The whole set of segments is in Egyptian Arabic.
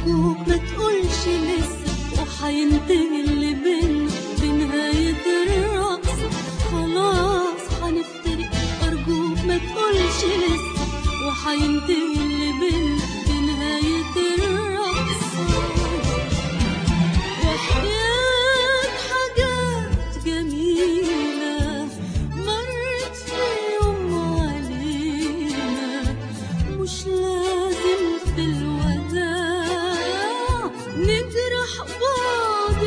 أرجوك ما تقولش لسه وحينتهي اللي بينا بنهاية الرقصة خلاص هنفترق أرجوك ما تقولش لسه وحينتهي اللي بينا بنهاية الرقصة وحياة حاجات جميلة مرت في يوم علينا مش لازم في الوداع نجرح بعض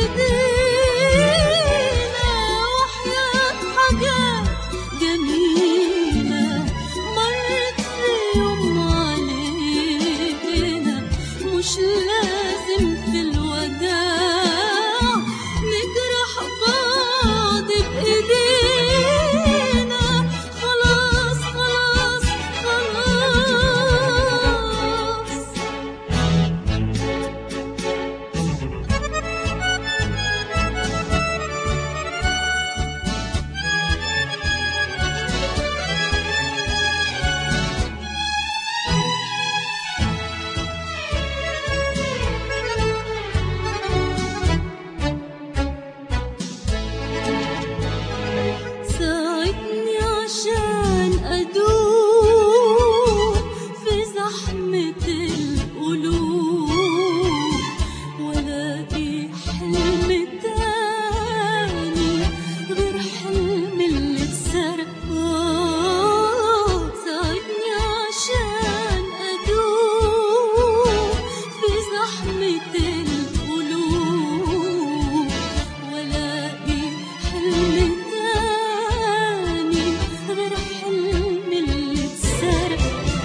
بإيدينا وحياة حاجات جميلة مرت في يوم علينا مش لازم في الوداع نجرح بعض بإيدينا خلاص خلاص خلاص ساعدني عشان أدوب في زحمة القلوب وألاقي حلم تاني غير حلم اللي اتسرق آه، ساعدني عشان أدوب في زحمة القلوب وألاقي حلم تاني غير حلم اللي اتسرق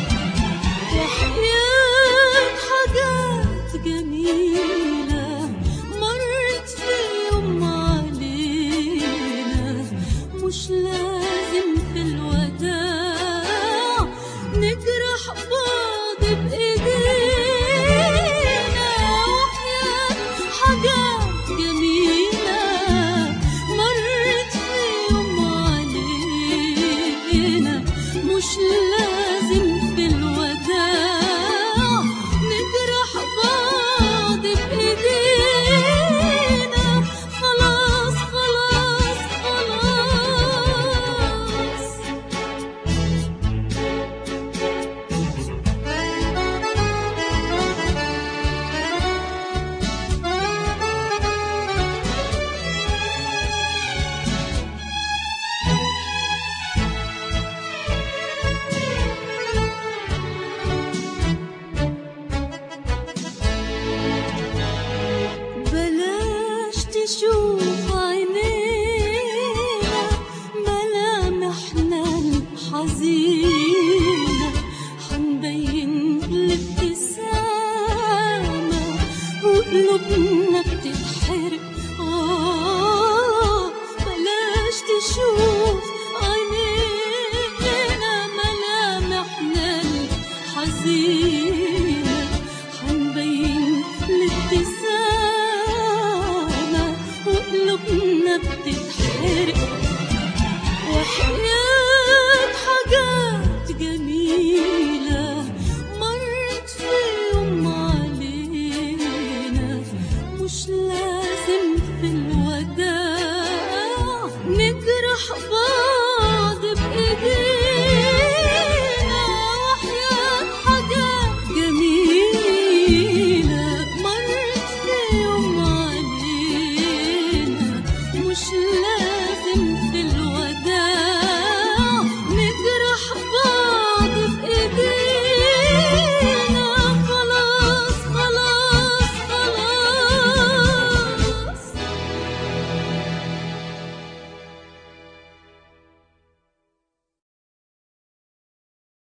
وحياة حاجات جميلة مرت في يوم علينا مش لازم في الوداع نجرح بعض بإيدينا وحياة حاجات جميلة مرت في يوم علينا مش لازم في الوداع نجرح بعض بإيدينا خلاص خلاص خلاص بلاش تشوف عينينا ملامحنا الحزينة حنبين الابتسامة وقلوبنا بتتحرق آه بلاش تشوف عينينا ملامحنا الحزينة حنبين الابتسامة وقلوبنا بتتحرق وحياة حاجات جميلة مرت في يوم علينا مش لازم في الوداع نجرح بعض بإيدينا وحياة حاجات جميلة مرت في يوم علينا مش